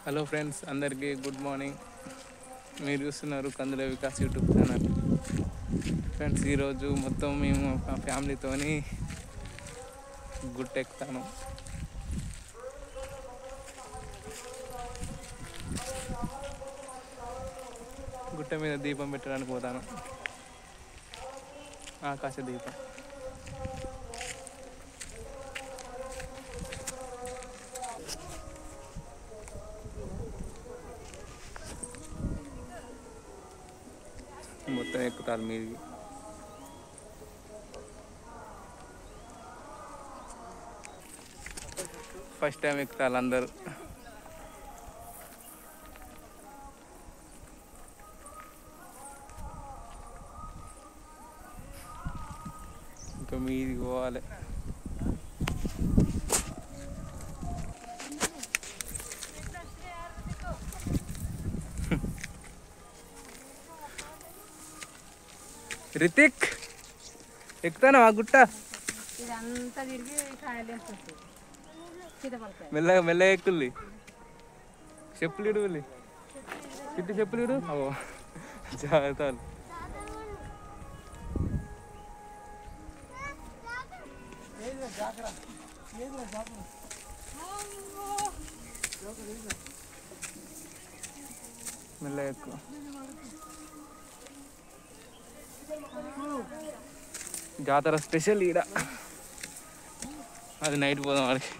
Hello friends అందరికీ good morning మీరు చూస్తున్నారు Kandula Vikas YouTube channel friends ఈరోజు మొత్తం మేము మా ఫ్యామిలీతోని గుట్టెక్కుతాను గుట్ట మీద దీపం పెట్టడానికి పోతాను ఆకాశ దీపం మొత్తం ఎక్కుతారు మీదికి ఫస్ట్ టైం ఎక్కుతారు అందరు ఇంకా మీదికి పోవాలి రితిక్ ఎక్కుతానా ఆ గుట్ట ఇదంతా తిరిగి కాయలు వస్తుంది సీతపలకాయ మెల్లగా మెల్లగా ఎక్కుల్లి చెప్పులు ఇడుగులి చిట్టి చెప్పులు ఇడు అవో జాగ్రత్తలు మెల్లగా ఎక్కువ జాతర స్పెషల్ ఈడ అది నైట్ పోదాం వాడికి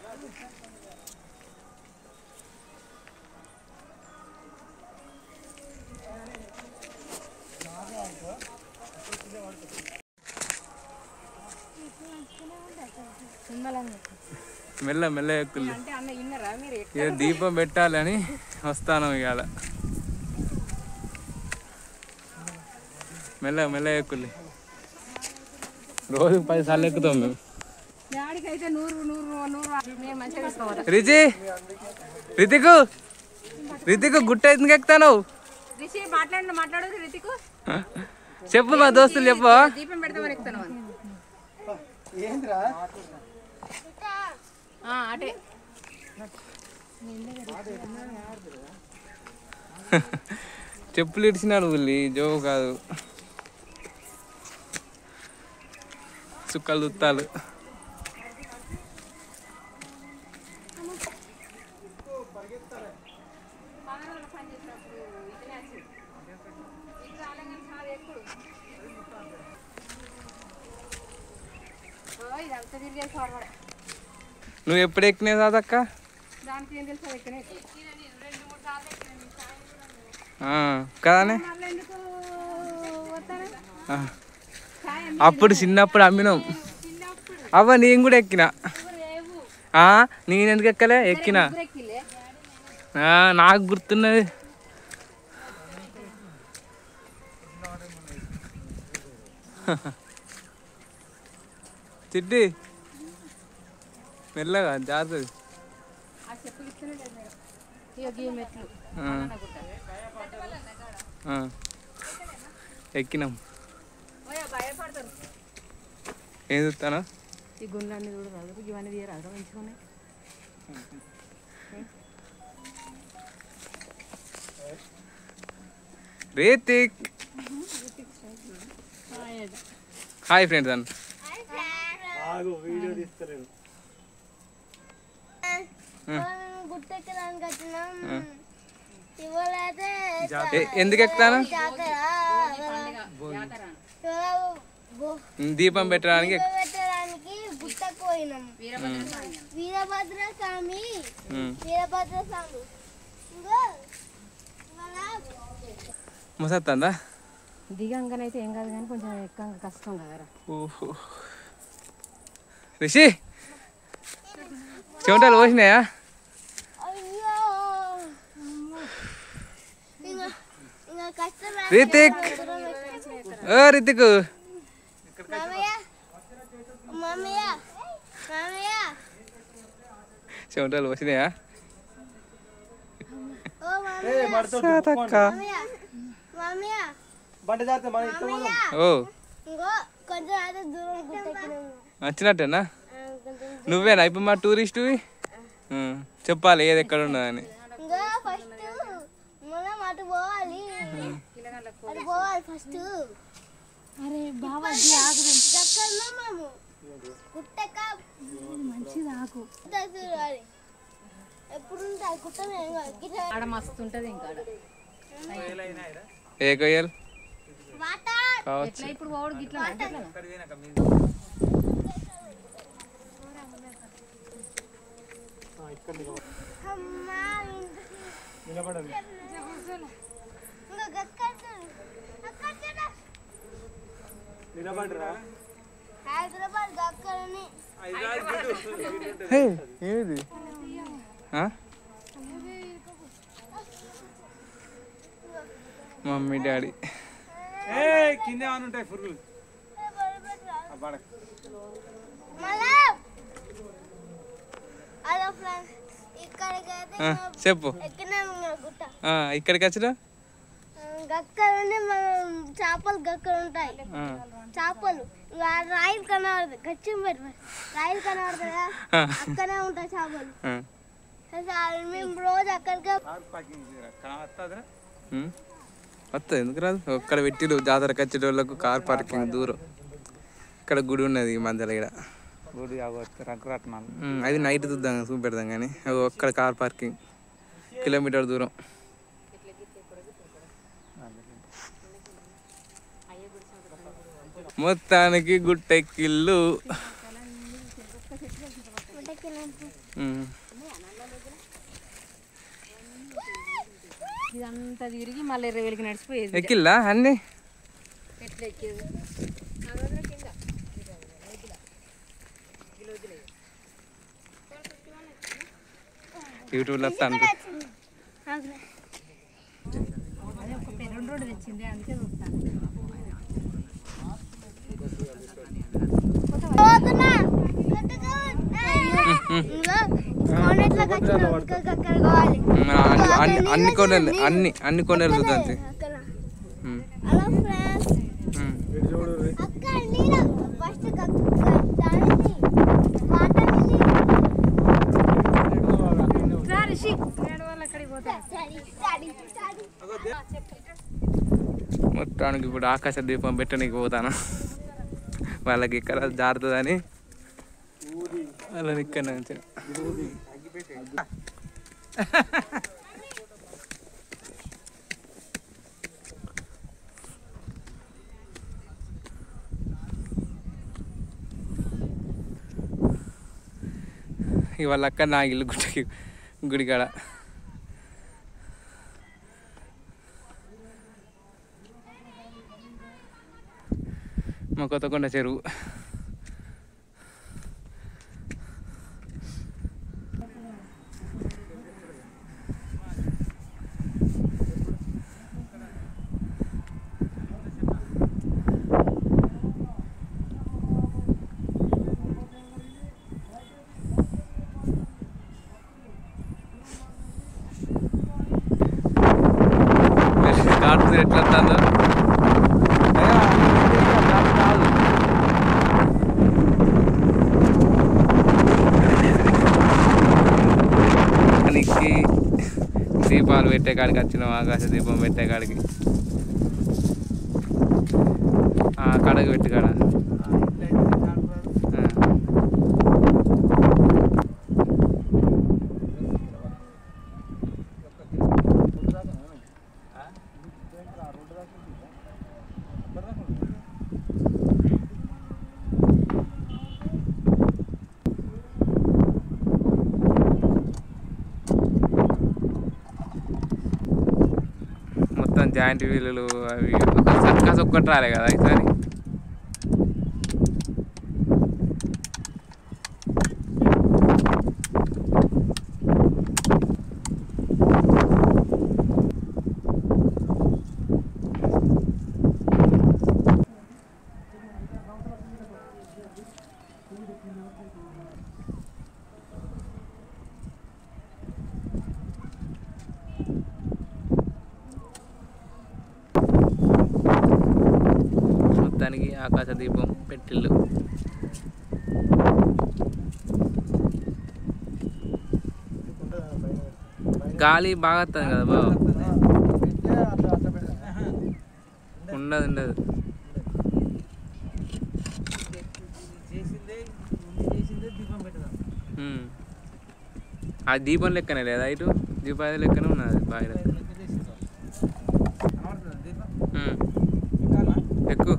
నిమ్మలంగా మెల్ల మెల్ల ఎక్కుల్లి అంటే అన్న ఇన్నరా మీరు ఇక దీపం పెట్టాలని వస్తాను ఇవాళ మెల్ల మెల్ల ఎక్కుల్లి రోజు పది సార్లు ఎక్కుతాం మేము డాడీకి అయితే నూరు నూరు నూరు మేము మంచిగా తీసుకోవాలి రిజి రితికు రితికు గుట్ట ఎందుకు ఎక్కుతాను రిషి మాట్లాడిన మాట్లాడదు రితికు చెప్పు మా దోస్తులు చెప్పు దీపం పెడతామని ఎక్కుతాను అని ఆ, అటే చెప్పులు ఇడిచినాడు ఉల్లి జో కాదు చుక్కలు దుత్తాలు ఓ, ఇదంతా తిరిగేసి వాడవాడే నువ్వు ఎప్పుడు ఎక్కినావు కాదక్క దానికి ఏం తెలుసు అది ఎక్కనే ఎక్కువ ఆ, కదానే మళ్ళీ ఎందుకు వస్తాను ఆ. ఛాయ్ అప్పుడు చిన్నప్పుడు అమ్మినాం అవ్వ నేను కూడా ఎక్కిన రేవు ఆ, నేను ఎందుకు ఎక్కలే ఎక్కిన ఎక్కిలే ఆ, నాకు గుర్తున్నది చిట్టి మెల్లగా జాగ్రత్త ఆ చెప్పులు ఇస్తేనే లేదు మేడం ఇక గీ మెట్లు ఆ. అనుకుంటా ఆ. ఎక్కినాం ఓయ్, భయపడతారు ఏం చూస్తాను ఈ గుండ్లన్నీ కూడా రాదు ఇవన్నీ తీయరాదు మంచిగా ఉన్నాయి రేతిక్ హాయ్ ఫ్రెండ్స్ అన్న గుట్టెక్కడానికి వచ్చినాం ఇవాళ అయితే ఎ- ఎందుకు ఎక్కుతాను జాతర జాతర ఇవాళ బొ- దీపం పెట్టడానికి ఎక్- పెట్టడానికి గుట్టకు పోయినాం వీరభద్ర స్వామి వీరభద్ర స్వామి ఉమ్. వీరభద్ర స్వామి ఇంకో ఇవాళ ముసత్తందా దిగంగానైతే ఏం కాదు కానీ కొంచెం ఎక్కంగా కష్టం కదరా ఓహో రిషి చెమటలు పోసినాయా అయ్యో ఇంకా ఇంకా కష్టం రా. రితిక్ ఓ రితిక్ మామయ్య మామయ్య మామయ్య చెమటలు పోసినాయా ఓ మామయ్య సాతక్క మామయ్య మామయ్య బండి జాగ్రత్త మన ఇష్టం మామయ్య ఓ ఇంకో కొంచెం అయితే దూరం గుట్టెక్కినాము వచ్చినట్టేనా ఆ, కొంచెం నువ్వేనా ఇప్పుడు మా టూరిస్టువి ఉం, చెప్పాలి ఏది ఎక్కడ ఉన్నదని ఇంకో అది పోవాలి ఫస్ట్ అరే బాబా ఇది ఆకుదు దక్కన్నా మాము గుట్టక మంచిది ఆకు చూడాలి ఎప్పుడు ఉంటాయి గుట్ట మేము గిట్ల ఆడ మస్తు ఉంటది ఇంకా ఆడ. ఏ కొయ్యలు వాటర్ కావచ్చు ఎట్లా ఇప్పుడు పోవడు గిట్లా గిట్లనా? అమ్మా నిలబడండి ఇంకా గక్కడ చూడు అక్కడ చూడు నిలబడరా హైదరాబాద్ గక్కడని హే, ఏమిది ఆ? మమ్మీ డాడీ ఏ కింద ఏమైనా ఉంటాయి పురుగులు పడ మళ్ళా హలో ఫ్రెండ్స్ ఇక్కడికైతే ఆ, చెప్పు ఎక్కినాము ఇంకా గుట్ట ఆ, ఇక్కడికి వచ్చినా గక్కడనే మనం చేపలు గక్కడ ఉంటాయి ఆ, చేపలు ఇక ఆ రాయిలు కనబడదు గచ్చిన పెట్టి రాయిలు కనబడతాయి కదా ఆ, అక్కడే ఉంటాయి చేపలు ఆ. అయితే అది మేము రోజు అక్కడికే కనవస్తుందా ఉమ్. వస్తుంది ఎందుకు రాదు ఒక్కడ పెట్టిరు జాతరకు వచ్చే వాళ్ళకు కార్ పార్కింగ్ దూరం ఇక్కడ గుడి ఉన్నది ఈ మధ్యలో ఇక్కడ గుడి అవ్వచ్చు రంగురత్నాలు ఉమ్, అది నైట్ చూద్దాం చూపెడదాం కానీ అగో ఒక్కడ కార్ పార్కింగ్ కిలోమీటర్ దూరం మొత్తానికి గుట్టెక్కిల్లు ఉమ్. ఇదంతా తిరిగి మళ్ళీ ఇరవై వేలకి నడిచిపోయేది ఎక్కిల్లా అన్నీ ఎట్లా ఎక్కేది యూట్యూబ్లో వస్తాను అదే ఒక రెండు రోడ్డు తెచ్చింది అందుకే చూస్తాను పోతున్నా గట్టుగా కోనెట్లా కట్టినాం ఇంకా అక్కడ కావాలి అన్ని అన్ని అన్ని కొండలు అన్ని అన్ని కొండలు చూద్దాం అంతే. అక్కడ ఉమ్, హలో ఫ్రెండ్స్ ఉమ్. ఇటు చూడు అక్కడ నీళ్ళు ఫస్ట్ దానికి వాటర్ రా రిషి నేను వాళ్ళు అక్కడికి పోతాను స్టడీ స్టడీ స్టడీ మొత్తానికి ఇప్పుడు ఆకాశ దీపం పెట్టడానికి పోతాను వాళ్ళకి ఇక్కడ జారుతుందని వాళ్ళని ఇక్కడ నుంచి ఇవాళ అక్కడ నా ఇల్లు గుడికి గుడికాడ మా కొత్తకొండ చెరువు కాటు ఎట్లా వస్తుందో దానికి దీపాలు పెట్టే కాడికి వచ్చినాం ఆకాశ దీపం పెట్టే కాడికి ఆ, కడకు పెట్టి కాడ ఆ. మొత్తం జాయింట్ వీలులు అవి ఒక సర్కస్ ఒక్కటి రాలే కదా ఈసారి మొత్తానికి ఆకాశ దీపం పెట్టిల్లు గాలి బాగా వస్తుంది కదా బాబు ఉండదు ఉండదు చేసిందే చేసిందే దీపం పెట్టదా ఉమ్. ఆ దీపం లెక్కనే లేదా ఇటు దీపాది లెక్కనే ఉన్నది బాగా కనబడుతుందా దీపం పెట్టాలా ఎక్కువ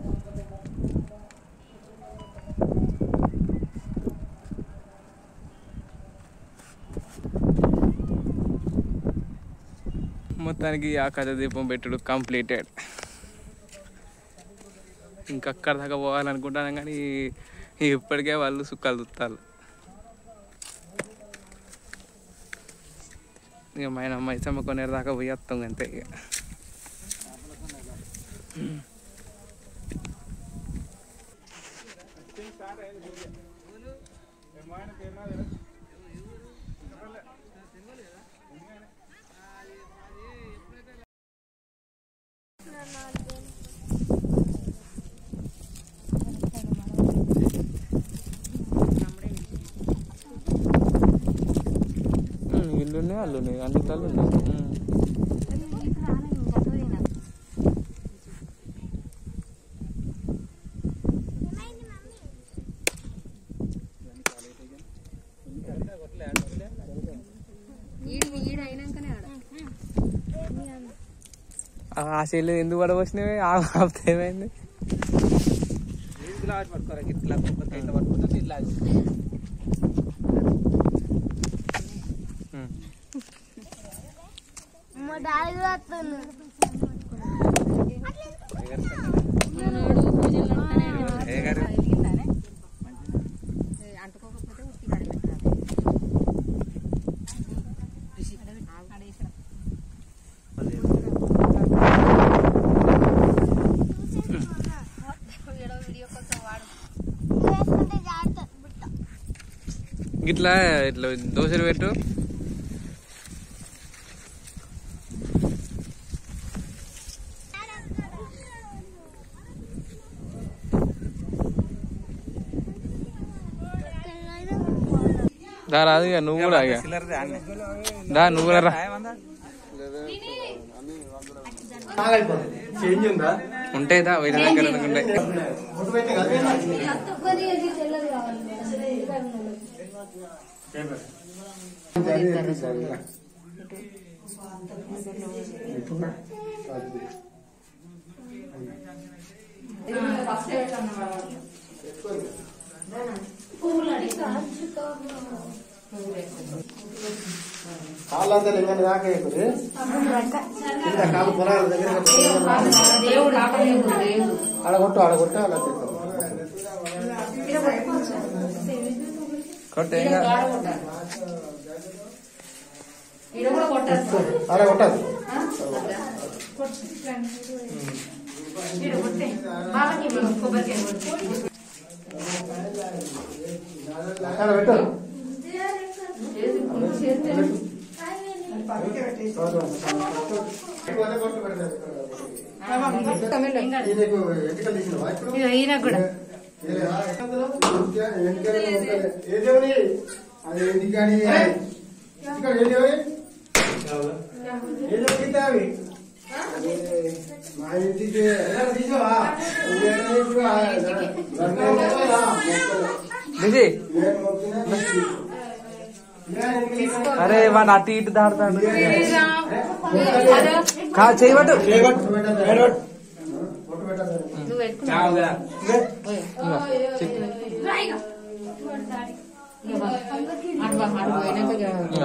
మొత్తానికి ఆ కథ దీపం పెట్టుడు కంప్లీటెడ్ ఇంకక్కడ దాకా పోవాలనుకుంటాను కానీ ఇప్పటికే వాళ్ళు సుక్కలు తుత్తారు ఇక మన మైసమ్మ కొనేరు దాకా పోయి వస్తాం అంతే ఇక ఉమ్, ఇల్లు ఉన్నాయి వాళ్ళు ఉన్నాయి అన్ని తల్లు ఉన్నాయి ఉమ్. ఈడు ఈడు అయినాకనే ఆడ ఆ ఆ చెల్లి ఎందుకు పడవచ్చినవి ఆపితే ఏమైంది ఇట్లా పట్టుకోరా ఇట్లా కొబ్బరికాయ ఇట్లా పట్టుకుంటే ఇట్లా ఉమ్. మా డాడీ కూడా వస్తుంది మనోడు పూజలు నడుస్తానే ఏ గారు? వెలిగిందానే? ఏ, అంటుకోకపోతే ఉత్తి కాడ పెట్టాలి. ఆడ ఇక్కడ. వీడియో వీడియో కోసం వాడు వేసుకుంటే జాగ్రత్త బుట్ట ఇట్లా ఇట్లా దోశలు పెట్టు దా రాదు ఇక నువ్వు కూడా ఇక చిల్లరదే అన్నీ దా నువ్వు కూడా రా ఏమందా చేంజ్ ఉందా ఉంటాయి దా వీళ్ళ దగ్గర ఉంటాయి ఫోటో పెట్టి కదా కాళ్ళంతా లింగని దాకా ఎక్కుతుంది కింద కాలు పొలాల దగ్గర అడగొట్టు అడగొట్టు అలా చెప్తాం కొట్టే ఇంకా. అడగొట్టదు అక్కడ పెట్టు ఈయనకు ఎంటికలు తీసినవా ఇప్పుడు ఈయన కూడా ఏలేదా? ఎంటికలు ఉంటాయి. ఏ దేవుని అది ఎందుకు కానీ ఇంటికాడ ఏ దేవుని ఏ దేవుని గీత అవి అదే, మా ఇంటికి ఎలా తీసావా నువ్వేమో ఇప్పుడు ఆ ధర్మం లేదా? మొక్కలు. నిజి ఏం మొక్కినా తీసి. ఇలా ఎందుకు తీసావు? అరే వాడు అటు ఇటు దాడుతాడు మొక్కలు. కా చేయబట్టు ఫోటో పెట్టద్దు. ఫోటో పెట్టద్దు. నువ్వు పెట్టుకున్నా చావుగా అటు వా, అటు పోయినాక ఇక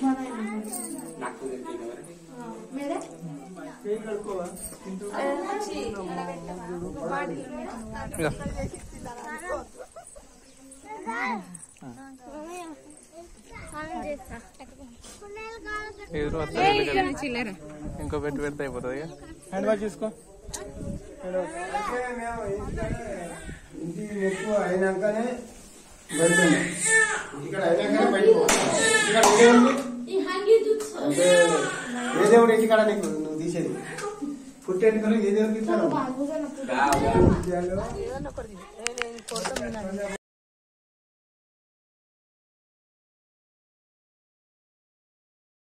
ఎదురు వస్తాడు చిల్లర ఇంకో పెట్టి పెడితే అయిపోతుంది ఇక హ్యాండ్ వాష్ చేసుకో అంటే మేము ఇంటికాడే ఇంటికి ఎక్కువ అయినాకనే బయటపోయినాం ఇక్కడ అయినాకనే బయటకు పోతాం. ఇక్కడ ఏ దేవుడు? అంటే ఏ దేవుడు ఇంటికాడ నీకు నువ్వు తీసేది పుట్టేంటికలు ఏ దేవుడికి ఇస్తారు